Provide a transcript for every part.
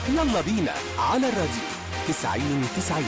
يلا بينا على الراديو 90 90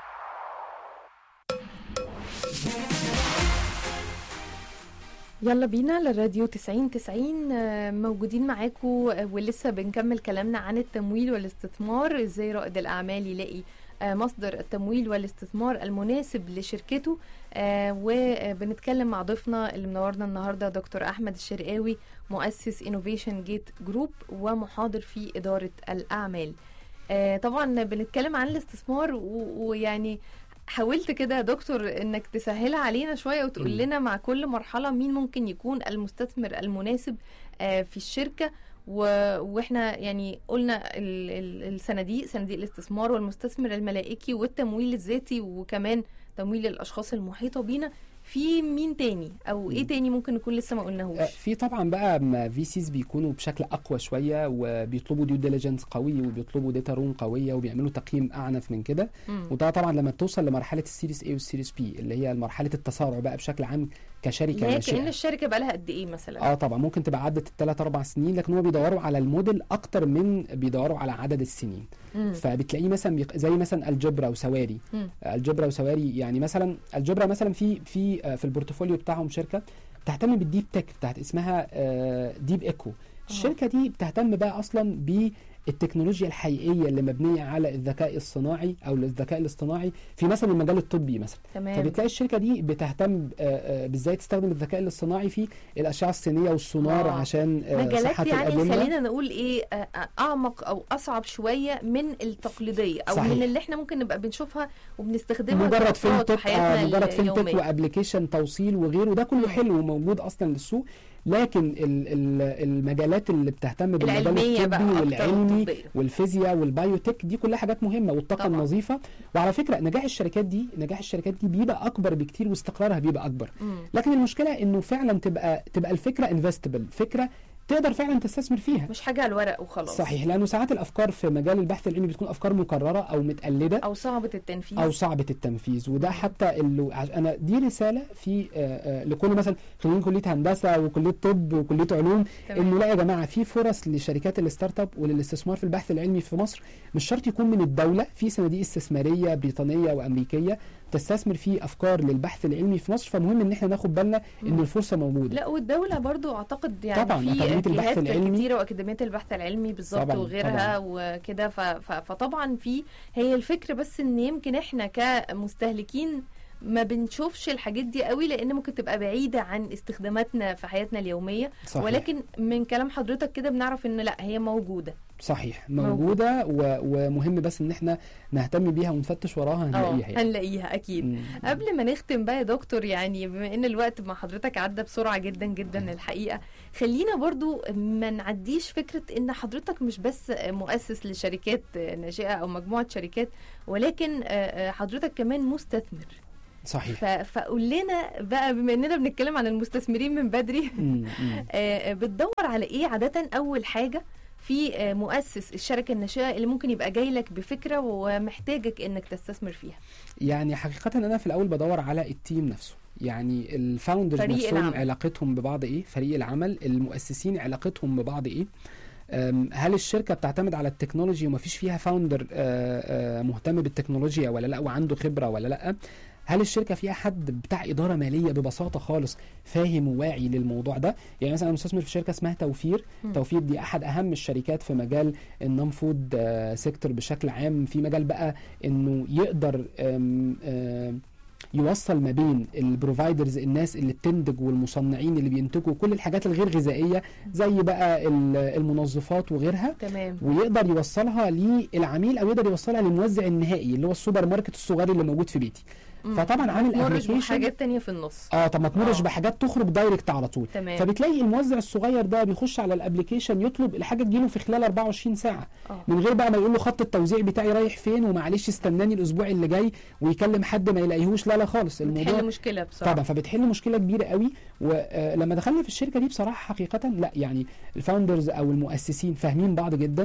يلا بينا للراديو 90 90 آه، موجودين معاكم آه، ولسه بنكمل كلامنا عن التمويل والاستثمار ازاي رائد الاعمال يلاقي آه، مصدر التمويل والاستثمار المناسب لشركته آه، وبنتكلم مع ضيفنا اللي منورنا النهارده دكتور احمد الشرقاوي مؤسس انوفيشن جيت جروب ومحاضر في اداره الاعمال آه، طبعا بنتكلم عن الاستثمار و- ويعني حاولت كده يا دكتور انك تسهلها علينا شويه وتقول مم. لنا مع كل مرحله مين ممكن يكون المستثمر المناسب آه، في الشركه و... واحنا يعني قلنا ال... ال... الصناديق صناديق الاستثمار والمستثمر الملائكي والتمويل الذاتي وكمان تمويل الاشخاص المحيطه بينا في مين تاني او ايه مم. تاني ممكن نكون لسه ما آه، قلناهوش في طبعا بقى في سيز بيكونوا بشكل اقوى شويه وبيطلبوا ديو ديليجنس قوي وبيطلبوا داتا روم قويه وبيعملوا تقييم اعنف من كده مم. وده طبعا لما بتوصل لمرحله السيريس اي والسيريس بي اللي هي مرحله التسارع بقى بشكل عام كشركه اللي هي كأن ناشئه الشركه بقى لها قد ايه مثلا اه طبعا ممكن تبقى عدت الثلاث اربع سنين لكن هو بيدوروا على الموديل اكتر من بيدوروا على عدد السنين مم. فبتلاقيه مثلا بيق- زي مثلا الجبرا وسواري مم. الجبرا وسواري يعني مثلا الجبرا مثلا في في آه، في البورتفوليو بتاعهم شركه بتهتم بالديب تك بتاعت اسمها آه، ديب ايكو الشركه دي بتهتم بقى اصلا بالتكنولوجيا الحقيقيه اللي مبنيه على الذكاء الصناعي او الذكاء الاصطناعي في مثلا المجال الطبي مثلا تمام فبتلاقي الشركه دي بتهتم آه، آه، بازاي تستخدم الذكاء الاصطناعي في الاشعه الصينيه والسونار آه. عشان آه، مجالات صحه يعني الادله خلينا نقول ايه آه، آه، اعمق او اصعب شويه من التقليديه او صحيح. من اللي احنا ممكن نبقى بنشوفها وبنستخدمها مجرد كأفراد في فينتك حياتنا آه مجرد فينتك اليومية. وابلكيشن توصيل وغيره ده مم. كله حلو وموجود اصلا للسوق لكن ال- ال- المجالات اللي بتهتم بالمجال العلميه بقى الطبي اكتر والعلمي والطبية. والفيزياء والبايوتك دي كلها حاجات مهمه والطاقه طبعا. النظيفه وعلى فكره نجاح الشركات دي نجاح الشركات دي بيبقى اكبر بكتير واستقرارها بيبقى اكبر مم. لكن المشكله انه فعلا تبقى تبقى الفكره انفستبل فكره تقدر فعلا تستثمر فيها مش حاجه على الورق وخلاص صحيح لانه ساعات الافكار في مجال البحث العلمي بتكون افكار مكرره او متقلده او صعبه التنفيذ او صعبه التنفيذ وده حتى اللي عش- انا دي رساله في آه، آه، لكل مثلا خريجين كليه هندسه وكليه طب وكليه علوم تمام. انه لا يا جماعه في فرص لشركات الستارت اب وللاستثمار في البحث العلمي في مصر مش شرط يكون من الدوله في صناديق استثماريه بريطانيه وامريكيه تستثمر في افكار للبحث العلمي في مصر فمهم ان احنا ناخد بالنا ان مم. الفرصه موجوده لا والدولة برضو اعتقد يعني طبعاً، في أكاديمية البحث جهات العلمي. كتيرة واكاديمية البحث العلمي بالظبط طبعاً، وغيرها وكده ف- ف- فطبعا في هي الفكرة بس ان يمكن احنا كمستهلكين ما بنشوفش الحاجات دي قوي لان ممكن تبقى بعيدة عن استخداماتنا في حياتنا اليومية صحيح. ولكن من كلام حضرتك كده بنعرف ان لا هي موجودة صحيح موجودة. موجوده و... ومهم بس ان احنا نهتم بيها ونفتش وراها اه هنلاقيها يعني. هنلاقيها اكيد مم. قبل ما نختم بقى يا دكتور يعني بما ان الوقت مع حضرتك عدى بسرعه جدا جدا الحقيقه خلينا برضو ما نعديش فكره ان حضرتك مش بس مؤسس لشركات ناشئه او مجموعه شركات ولكن آه، آه، حضرتك كمان مستثمر صحيح ف- فقول لنا بقى بما اننا بنتكلم عن المستثمرين من بدري مم. مم. آه، آه، بتدور على ايه عادة أول حاجة في آه، مؤسس الشركة الناشئة اللي ممكن يبقى جاي لك بفكرة ومحتاجك انك تستثمر فيها يعني حقيقة أنا في الأول بدور على التيم نفسه يعني الفاوندرز فريق نفسهم العمل. علاقتهم ببعض إيه فريق العمل المؤسسين علاقتهم ببعض إيه أم، هل الشركة بتعتمد على التكنولوجي ومفيش فيها فاوندر مهتم بالتكنولوجيا ولا لا وعنده خبرة ولا لا هل الشركة فيها حد بتاع إدارة مالية ببساطة خالص فاهم وواعي للموضوع ده يعني مثلا أنا مستثمر في شركة اسمها توفير مم. توفير دي أحد أهم الشركات في مجال النون فود سيكتور بشكل عام في مجال بقى إنه يقدر أم، أم، يوصل ما بين البروفايدرز الناس اللي بتنتج والمصنعين اللي بينتجوا كل الحاجات الغير غذائيه زي بقى ال- المنظفات وغيرها تمام ويقدر يوصلها للعميل او يقدر يوصلها للموزع النهائي اللي هو السوبر ماركت الصغير اللي موجود في بيتي مم. فطبعا عامل مرش ابلكيشن بحاجات تانية في النص اه طب ما تمرش آه. بحاجات تخرج دايركت على طول تمام فبتلاقي الموزع الصغير ده بيخش على الابلكيشن يطلب الحاجه تجيله في خلال 24 ساعه اه من غير بقى ما يقول له خط التوزيع بتاعي رايح فين ومعلش استناني الاسبوع اللي جاي ويكلم حد ما يلاقيهوش لا لا خالص الموضوع بتحل مشكلة بصراحة طبعا فبتحل مشكله كبيره قوي ولما دخلنا في الشركه دي بصراحه حقيقه لا يعني الفاوندرز او المؤسسين فاهمين بعض جدا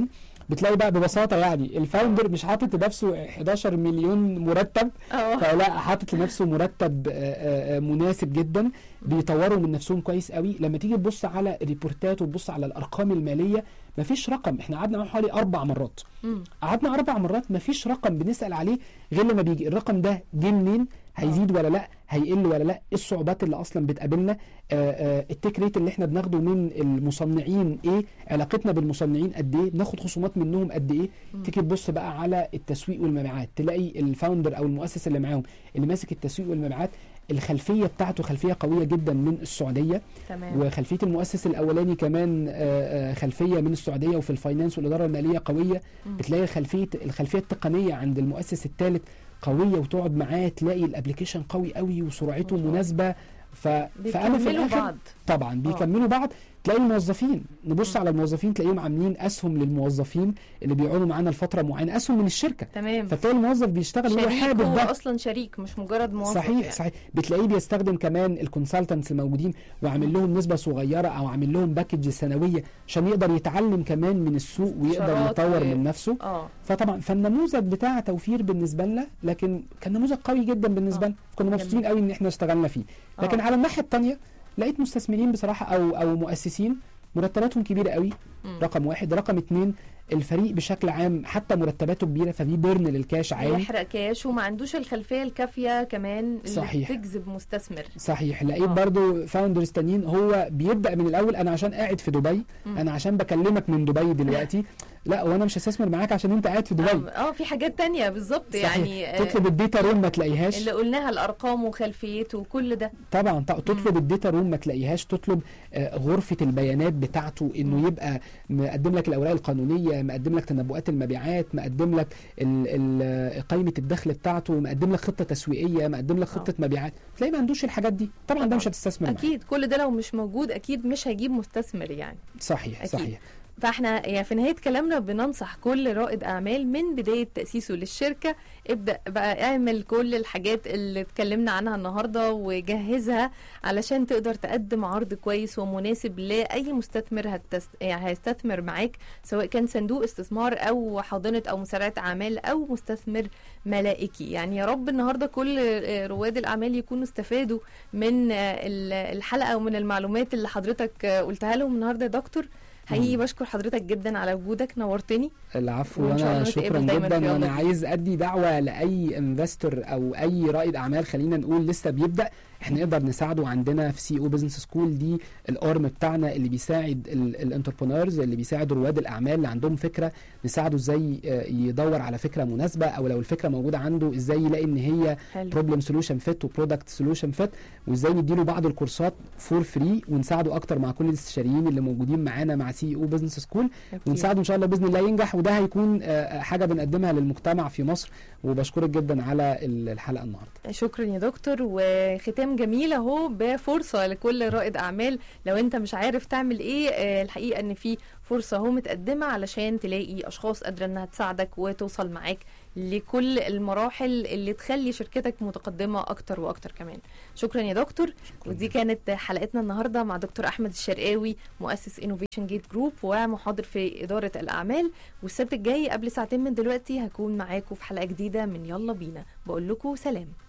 بتلاقي بقى ببساطه يعني الفاوندر مش حاطط لنفسه 11 مليون مرتب اه فلا حاطط لنفسه مرتب آه، آه، آه، مناسب جدا بيطوروا من نفسهم كويس قوي لما تيجي تبص على ريبورتات وتبص على الارقام الماليه مفيش رقم احنا قعدنا معاهم حوالي اربع مرات مم. قعدنا اربع مرات مفيش رقم بنسال عليه غير لما بيجي الرقم ده جه منين هيزيد ولا لا هيقل ولا لا ايه الصعوبات اللي اصلا بتقابلنا آه، آه، التيك ريت اللي احنا بناخده من المصنعين ايه علاقتنا بالمصنعين قد ايه بناخد خصومات منهم قد ايه تيجي تبص بقى على التسويق والمبيعات تلاقي الفاوندر او المؤسس اللي معاهم اللي ماسك التسويق والمبيعات الخلفيه بتاعته خلفيه قويه جدا من السعوديه تمام وخلفيه المؤسس الاولاني كمان آه، آه، خلفيه من السعوديه وفي الفاينانس والاداره الماليه قويه مم. بتلاقي خلفيه الخلفيه التقنيه عند المؤسس الثالث قويه وتقعد معاه تلاقي الابلكيشن قوي قوي وسرعته ما شاء الله. مناسبه ف... فانا في بيكملوا الاخر بعض طبعا بيكملوا بعض تلاقي الموظفين نبص مم. على الموظفين تلاقيهم عاملين اسهم للموظفين اللي بيقعدوا معانا لفتره معينه اسهم من الشركه تمام فتلاقي الموظف بيشتغل وهو شريك حابب هو ده اصلا شريك مش مجرد موظف صحيح يعني. صحيح بتلاقيه بيستخدم كمان الكونسلتنتس الموجودين وعامل لهم نسبه صغيره او عامل لهم باكج سنويه عشان يقدر يتعلم كمان من السوق ويقدر استشارات يطور و- من نفسه اه فطبعا فالنموذج بتاع توفير بالنسبه لنا لكن كان نموذج قوي جدا بالنسبه آه. لنا كنا مبسوطين جميل. قوي ان احنا اشتغلنا فيه لكن آه. على الناحيه الثانيه لقيت مستثمرين بصراحه او او مؤسسين مرتباتهم كبيره قوي مم. رقم واحد رقم اتنين الفريق بشكل عام حتى مرتباته كبيره ففي بيرن للكاش عالي بيحرق كاش وما عندوش الخلفيه الكافيه كمان اللي صحيح. تجذب مستثمر صحيح لقيت آه. برضو فاوندرز تانيين هو بيبدا من الاول انا عشان قاعد في دبي مم. انا عشان بكلمك من دبي دلوقتي لا وانا مش هستثمر معاك عشان انت قاعد في دبي اه آه، في حاجات تانية بالظبط صحيح. يعني آه، تطلب الداتا روم ما تلاقيهاش اللي قلناها الارقام وخلفيته وكل ده طبعا ط- تطلب الداتا روم ما تلاقيهاش تطلب آه، غرفه البيانات بتاعته انه يبقى مقدم لك الاوراق القانونيه مقدم لك تنبؤات المبيعات مقدم لك ال- ال- قائمه الدخل بتاعته مقدم لك خطه تسويقيه مقدم لك خطه مبيعات تلاقي ما عندوش الحاجات دي طبعا طبعاً. ده مش هتستثمر معاه. اكيد كل ده لو مش موجود اكيد مش هيجيب مستثمر يعني صحيح أكيد. صحيح فاحنا يعني في نهايه كلامنا بننصح كل رائد اعمال من بدايه تاسيسه للشركه ابدا بقى اعمل كل الحاجات اللي اتكلمنا عنها النهارده وجهزها علشان تقدر تقدم عرض كويس ومناسب لاي مستثمر هتست... يعني هيستثمر معاك سواء كان صندوق استثمار او حاضنه او مسارعه اعمال او مستثمر ملائكي يعني يا رب النهارده كل آه، رواد الاعمال يكونوا استفادوا من آه، ال- الحلقه ومن المعلومات اللي حضرتك آه، قلتها لهم النهارده يا دكتور حقيقي مم. بشكر حضرتك جدا على وجودك نورتني العفو وإن شاء وانا الله شكرا نتقابل دايماً جدا في يلا وانا بينا. عايز ادي دعوه لاي انفستور او اي رائد اعمال خلينا نقول لسه بيبدا احنا نقدر نساعده عندنا في سي او بزنس سكول دي الارم بتاعنا اللي بيساعد الانتربرونرز اللي بيساعد رواد الاعمال اللي عندهم فكره نساعده ازاي آه، يدور على فكره مناسبه او لو الفكره موجوده عنده ازاي يلاقي ان هي حلو بروبلم سولوشن فيت وبرودكت سولوشن فيت وازاي نديله بعض الكورسات فور فري ونساعده اكتر مع كل الاستشاريين اللي موجودين معانا مع سي او بزنس سكول أكيد. ونساعده ان شاء الله باذن الله ينجح وده هيكون آه، حاجه بنقدمها للمجتمع في مصر وبشكرك جدا على ال- الحلقه النهارده شكرا يا دكتور وختام جميل اهو بفرصه لكل رائد اعمال لو انت مش عارف تعمل ايه آه، الحقيقه ان في فرصه اهو متقدمه علشان تلاقي اشخاص قادره انها تساعدك وتوصل معاك لكل المراحل اللي تخلي شركتك متقدمه اكتر واكتر كمان شكرا يا دكتور ودي كانت حلقتنا النهارده مع دكتور احمد الشرقاوي مؤسس انوفيشن جيت جروب ومحاضر في اداره الاعمال والسبت الجاي قبل ساعتين من دلوقتي هكون معاكم في حلقه جديده من يلا بينا بقول لكم سلام